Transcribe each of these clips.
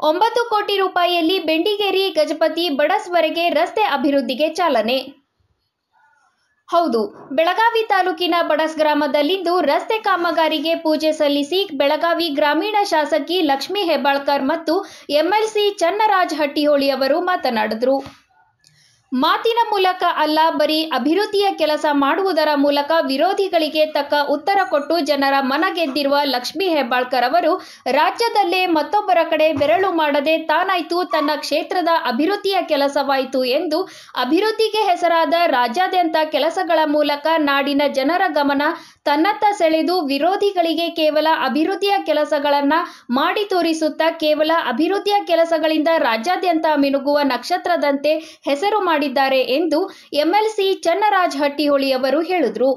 ಒಂಬತ್ತು ಕೋಟಿ ರೂಪಾಯಿಯಲ್ಲಿ ಬೆಂಡಿಗೇರಿ ಗಜಪತಿ ಬಡಸ್ವರೆಗೆ ರಸ್ತೆ ಅಭಿವೃದ್ಧಿಗೆ ಚಾಲನೆ ಹೌದು ಬೆಳಗಾವಿ ತಾಲೂಕಿನ ಬಡಸ್ ಗ್ರಾಮದಲ್ಲಿಂದು ರಸ್ತೆ ಕಾಮಗಾರಿಗೆ ಪೂಜೆ ಸಲ್ಲಿಸಿ ಬೆಳಗಾವಿ ಗ್ರಾಮೀಣ ಶಾಸಕಿ ಲಕ್ಷ್ಮೀ ಹೆಬ್ಬಾಳ್ಕರ್ ಮತ್ತು ಎಂಎಲ್ಸಿ ಚನ್ನರಾಜ್ ಹಟ್ಟಿಹೊಳಿ ಅವರು ಮಾತನಾಡಿದರು ಮಾತಿನ ಮೂಲಕ ಅಲ್ಲ ಬರೀ ಅಭಿವೃದ್ಧಿಯ ಕೆಲಸ ಮಾಡುವುದರ ಮೂಲಕ ವಿರೋಧಿಗಳಿಗೆ ತಕ್ಕ ಉತ್ತರ ಕೊಟ್ಟು ಜನರ ಮನ ಗೆದ್ದಿರುವ ಲಕ್ಷ್ಮೀ ಹೆಬ್ಬಾಳ್ಕರ್ ಅವರು ರಾಜ್ಯದಲ್ಲೇ ಮತ್ತೊಬ್ಬರ ಕಡೆ ಬೆರಳು ಮಾಡದೆ ತಾನಾಯ್ತು ತನ್ನ ಕ್ಷೇತ್ರದ ಅಭಿವೃದ್ಧಿಯ ಕೆಲಸವಾಯಿತು ಎಂದು ಅಭಿವೃದ್ಧಿಗೆ ಹೆಸರಾದ ರಾಜ್ಯಾದ್ಯಂತ ಕೆಲಸಗಳ ಮೂಲಕ ನಾಡಿನ ಜನರ ಗಮನ ತನ್ನತ್ತ ಸೆಳೆದು ವಿರೋಧಿಗಳಿಗೆ ಕೇವಲ ಅಭಿವೃದ್ಧಿಯ ಕೆಲಸಗಳನ್ನ ಮಾಡಿ ತೋರಿಸುತ್ತಾ ಕೇವಲ ಅಭಿವೃದ್ಧಿಯ ಕೆಲಸಗಳಿಂದ ರಾಜ್ಯಾದ್ಯಂತ ಮಿನುಗುವ ನಕ್ಷತ್ರದಂತೆ ಹೆಸರು ಮಾಡಿದ್ದಾರೆ ಎಂದು ಎಂಎಲ್ಸಿ ಚನ್ನರಾಜ್ ಹಟ್ಟಿಹೊಳಿ ಅವರು ಹೇಳಿದರು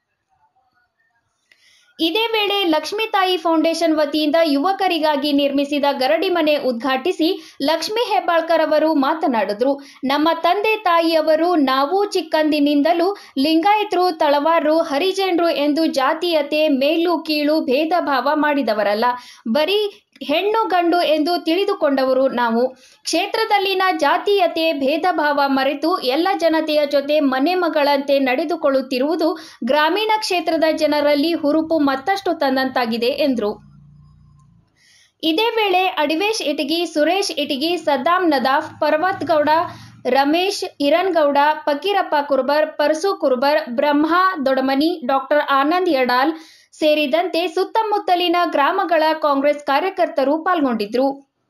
ಇದೇ ವೇಳೆ ಲಕ್ಷ್ಮೀ ತಾಯಿ ಫೌಂಡೇಶನ್ ವತಿಯಿಂದ ಯುವಕರಿಗಾಗಿ ನಿರ್ಮಿಸಿದ ಗರಡಿ ಮನೆ ಉದ್ಘಾಟಿಸಿ ಲಕ್ಷ್ಮೀ ಹೆಬ್ಬಾಳ್ಕರ್ ಅವರು ಮಾತನಾಡಿದ್ರು ನಮ್ಮ ತಂದೆ ತಾಯಿಯವರು ನಾವು ಚಿಕ್ಕಂದಿನಿಂದಲೂ ಲಿಂಗಾಯತರು ತಳವಾರರು ಹರಿಜನರು ಎಂದು ಜಾತೀಯತೆ ಮೇಲು ಕೀಳು ಭೇದ ಭಾವ ಮಾಡಿದವರಲ್ಲ ಬರೀ ಹೆಣ್ಣು ಗಂಡು ಎಂದು ತಿಳಿದುಕೊಂಡವರು ನಾವು ಕ್ಷೇತ್ರದಲ್ಲಿನ ಜಾತೀಯತೆ ಭೇದ ಭಾವ ಮರೆತು ಎಲ್ಲ ಜನತೆಯ ಜೊತೆ ಮನೆ ಮಗಳಂತೆ ನಡೆದುಕೊಳ್ಳುತ್ತಿರುವುದು ಗ್ರಾಮೀಣ ಕ್ಷೇತ್ರದ ಜನರಲ್ಲಿ ಹುರುಪು ಮತ್ತಷ್ಟು ತಂದಂತಾಗಿದೆ ಎಂದರು ಇದೇ ವೇಳೆ ಅಡಿವೇಶ್ ಇಟಗಿ ಸುರೇಶ್ ಇಟಗಿ ಸದ್ದಾಂ ನದಾಫ್ ಪರ್ವತ್ ಗೌಡ ರಮೇಶ್ ಹಿರನ್ಗೌಡ ಫಕೀರಪ್ಪ ಕುರ್ಬರ್ ಪರಸು ಕುರ್ಬರ್ ಬ್ರಹ್ಮ ದೊಡಮನಿ ಡಾಕ್ಟರ್ ಆನಂದ್ ಯಡಾಲ್ ಸೇರಿದಂತೆ ಸುತ್ತಮುತ್ತಲಿನ ಗ್ರಾಮಗಳ ಕಾಂಗ್ರೆಸ್ ಕಾರ್ಯಕರ್ತರು ಪಾಲ್ಗೊಂಡಿದ್ರು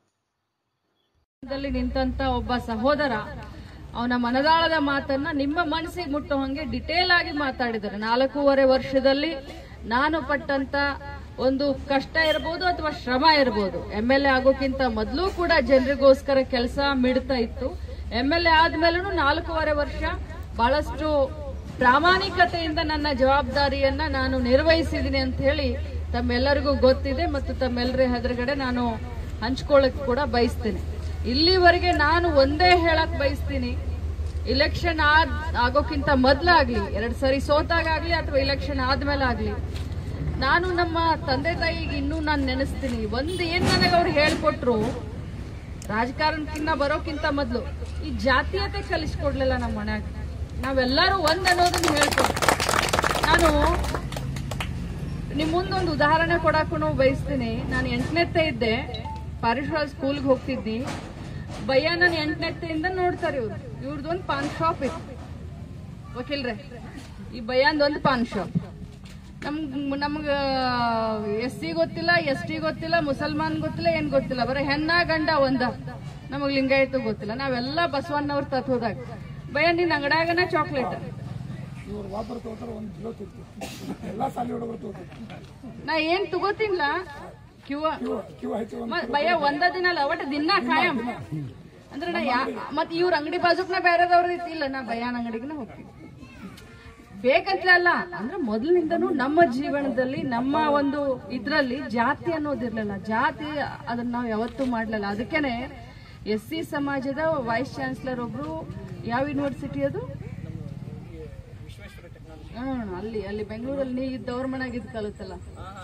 ದಲ್ಲಿ ನಿಂತಂತ ಒಬ್ಬ ಸಹೋದರ ಅವನ ಮನದಾಳದ ಮಾತನ್ನ ನಿಮ್ಮ ಮನಸ್ಸಿಗೆ ಮುಟ್ಟೋ ಹಂಗೆ ಡಿಟೇಲ್ ಆಗಿ ಮಾತಾಡಿದ್ದಾರೆ ನಾಲ್ಕೂವರೆ ವರ್ಷದಲ್ಲಿ ನಾನು ಪಟ್ಟಂತ ಒಂದು ಕಷ್ಟ ಇರಬಹುದು ಅಥವಾ ಶ್ರಮ ಇರಬಹುದು ಎಂ ಎಲ್ ಎ ಆಗೋಕ್ಕಿಂತ ಮೊದಲು ಕೂಡ ಜನರಿಗೋಸ್ಕರ ಕೆಲಸ ಮಿಡ್ತಾ ಇತ್ತು ಎಂ ಎಲ್ ಎ ಆದ್ಮೇಲೂ ನಾಲ್ಕೂವರೆ ವರ್ಷ ಬಹಳಷ್ಟು ಪ್ರಾಮಾಣಿಕತೆಯಿಂದ ನನ್ನ ಜವಾಬ್ದಾರಿಯನ್ನ ನಾನು ನಿರ್ವಹಿಸಿದ್ದೀನಿ ಅಂತ ಹೇಳಿ ತಮ್ಮೆಲ್ಲರಿಗೂ ಗೊತ್ತಿದೆ ಮತ್ತು ತಮ್ಮೆಲ್ಲರ ಎದುರುಗಡೆ ನಾನು ಹಂಚ್ಕೊಳ್ಳಕ್ ಕೂಡ ಬಯಸ್ತೇನೆ ಇಲ್ಲಿವರೆಗೆ ನಾನು ಒಂದೇ ಹೇಳಕ್ ಬಯಸ್ತೀನಿ ಇಲೆಕ್ಷನ್ ಆದ್ ಆಗೋಕ್ಕಿಂತ ಮೊದ್ಲಾಗ್ಲಿ ಎರಡ್ ಸರಿ ಸೋತಾಗ್ಲಿ ಅಥವಾ ಇಲೆಕ್ಷನ್ ಆದ್ಮೇಲೆ ಆಗ್ಲಿ ನಾನು ನಮ್ಮ ತಂದೆ ತಾಯಿಗೆ ಇನ್ನೂ ನಾನು ನೆನೆಸ್ತೀನಿ ಒಂದ್ ಏನ್ ನನಗೆ ಅವ್ರು ಹೇಳ್ಕೊಟ್ರು ರಾಜಕಾರಣಕ್ಕಿಂತ ಬರೋಕ್ಕಿಂತ ಮೊದ್ಲು ಈ ಜಾತೀಯತೆ ಕಲಿಸ್ಕೊಡ್ಲಿಲ್ಲ ನಮ್ಮ ಮನ್ಯಾಗ ನಾವೆಲ್ಲರೂ ಒಂದ್ ಅನ್ನೋದನ್ನ ಹೇಳ್ಕೊಟ್ರು ನಾನು ನಿಮ್ ಮುಂದೊಂದು ಉದಾಹರಣೆ ಕೊಡಕ್ಕೂ ಬಯಸ್ತೀನಿ ನಾನು ಎಂಟನೇತ್ತೆ ಇದ್ದೆ ಪಾರಿಶ್ವಾಳ ಸ್ಕೂಲ್ಗೆ ಹೋಗ್ತಿದ್ದಿ ಭಯ್ಯ ನಾನು ಎಂಟನೇತ್ತೆಯಿಂದ ನೋಡ್ತಾರೆ ಇವ್ರು ಇವ್ರದ್ದೊಂದು ಪಾನ್ ಶಾಪ್ ಇತ್ತು ವಕೀಲ್ರೆ ಈ ಭಯ್ಯಂದ್ ಒಂದು ಪಾನ್ ಶಾಪ್ ನಮ್ಗ್ ನಮ್ಗ ಎಸ್ ಸಿ ಗೊತ್ತಿಲ್ಲ ಎಸ್ ಟಿ ಗೊತ್ತಿಲ್ಲ ಮುಸಲ್ಮಾನ್ ಗೊತ್ತಿಲ್ಲ ಏನ್ ಗೊತ್ತಿಲ್ಲ ಬರೀ ಹೆಣ್ಣ ಗಂಡ ಒಂದ ನಮಗ್ ಲಿಂಗಾಯತು ಗೊತ್ತಿಲ್ಲ ನಾವೆಲ್ಲ ಬಸವಣ್ಣವ್ರ ತತ್ ಹೋದಾಗ ಭಯ ನಿನ್ ಅಂಗಡ್ಯಾಗನ ಚಾಕ್ಲೇಟ್ ಇವ್ರು ವಾಪರ್ ತಗೋತಾರ ಒಂದು ಕಿಲೋ ತಿಂತೀವಿ ಎಲ್ಲ ಸಾಲಿ ಹುಡುಗರು ತಗೋತಾರೆ ನಾ ಏನ್ ತಗೋತೀನಿಲ್ಲ ಕ್ಯೂ ಕ್ಯೂ ಆಯ್ತು ಒಂದು ಮ- ಭಯ ಒಂದ ದಿನ ಅಲ್ಲ ಒಟ್ಟು ದಿನ ಕಾಯಂ ಅಂದ್ರೆ ನಾ ಯಾ ಮತ್ ಇವ್ರ ಅಂಗಡಿ ಬಾಜುಕ್ನ ಬೇರೆದವ್ರ ಇಲ್ಲ ನಾ ಭಯಾನ್ ಅಂಗಡಿಗೆ ಹೋಗ್ತೀನಿ ಬೇಕಂತಲೇ ಅಲ್ಲ ಅಂದ್ರೆ ಮೊದಲಿನಿಂದನೂ ನಮ್ಮ ಜೀವನದಲ್ಲಿ ನಮ್ಮ ಒಂದು ಇದ್ರಲ್ಲಿ ಜಾತಿ ಅನ್ನೋದಿರ್ಲಿಲ್ಲ ಜಾತಿ ಅದನ್ನ ನಾವು ಯಾವತ್ತೂ ಮಾಡ್ಲಿಲ್ಲ ಅದಕ್ಕೇನೆ ಎಸ್ ಸಿ ಸಮಾಜದ ವೈಸ್ ಚಾನ್ಸಲರ್ ಒಬ್ರು ಯಾವ ಯೂನಿವರ್ಸಿಟಿ ಅದು ಹ್ಮ್ ಅಲ್ಲಿ ಅಲ್ಲಿ ಬೆಂಗಳೂರಲ್ಲಿ ನೀ ಇದ್ದವ್ರ ಮನೆಯಾಗ ಇದ್ ಕಲಿತಲ್ಲ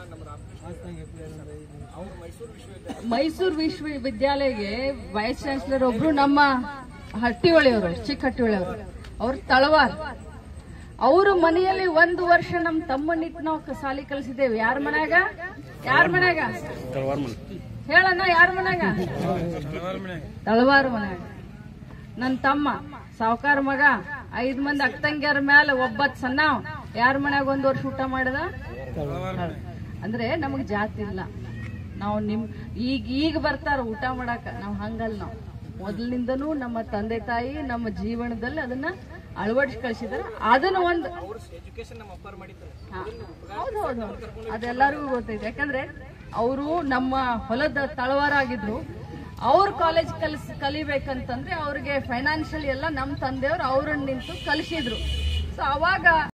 ಮೈಸೂರು ವಿಶ್ವವಿದ್ಯಾಲಯಗೆ ವೈಸ್ ಚಾನ್ಸಲರ್ ಒಬ್ರು ನಮ್ಮ ಹಟ್ಟಿಹೊಳಿಯವರು ಚಿಕ್ಕ ಹಟ್ಟಿಹೊಳಿಯವರು ಅವ್ರ ತಳವಾರ್ ಅವ್ರ ಮನೆಯಲ್ಲಿ ಒಂದು ವರ್ಷ ನಮ್ ತಮ್ಮನಿಟ್ಟು ನಾವು ಸಾಲಿ ಕಲಿಸಿದ್ದೇವೆ ಯಾರ ಮನ್ಯಾಗ ಯಾರ ಮನ್ಯಾಗ ಹೇಳಣ್ಣ ಯಾರ ಮನ್ಯಾಗ ತಳವಾರ ಮನ್ಯಾಗ ನನ್ ತಮ್ಮ ಸಾವುಕಾರ ಮಗ ಐದ್ ಮಂದಿ ಅಕ್ಕಂಗ್ಯಾರ ಮ್ಯಾಲ ಒಬ್ಬತ್ ಸಣ್ಣ ಯಾರ ಮನ್ಯಾಗ ಒಂದ್ ವರ್ಷ ಊಟ ಮಾಡದ ಅಂದ್ರೆ ನಮಗ್ ಜಾತಿ ಇಲ್ಲ ನಾವು ನಿಮ್ ಈಗ ಈಗ ಬರ್ತಾರ ಊಟ ಮಾಡಾಕ ನಾವ್ ಹಂಗಲ್ಲ ನಾವು ಮೊದಲಿನಿಂದನೂ ನಮ್ಮ ತಂದೆ ತಾಯಿ ನಮ್ಮ ಜೀವನದಲ್ಲಿ ಅದನ್ನ ಅಳವಡಿಸಿ ಕಳ್ಸಿದಾರೆ ಅದನ್ನ ಒಂದು ಹಾ. ಹೌದು ಹೌದು ಹೌದು. ಅದೆಲ್ಲರಿಗೂ ಗೊತ್ತೈತೆ ಯಾಕಂದ್ರೆ ಅವರು ನಮ್ಮ ಹೊಲದ ತಳವಾರಾಗಿದ್ರು ಅವ್ರ ಕಾಲೇಜ್ ಕಲಿಸ್ ಕಲಿಬೇಕಂತಂದ್ರೆ ಅವ್ರಿಗೆ ಫೈನಾನ್ಷಿಯಲ್ ಎಲ್ಲ ನಮ್ಮ ತಂದೆಯವರು ಅವ್ರನ್ನ ನಿಂತು ಕಲಿಸಿದ್ರು ಸೊ ಅವಾಗ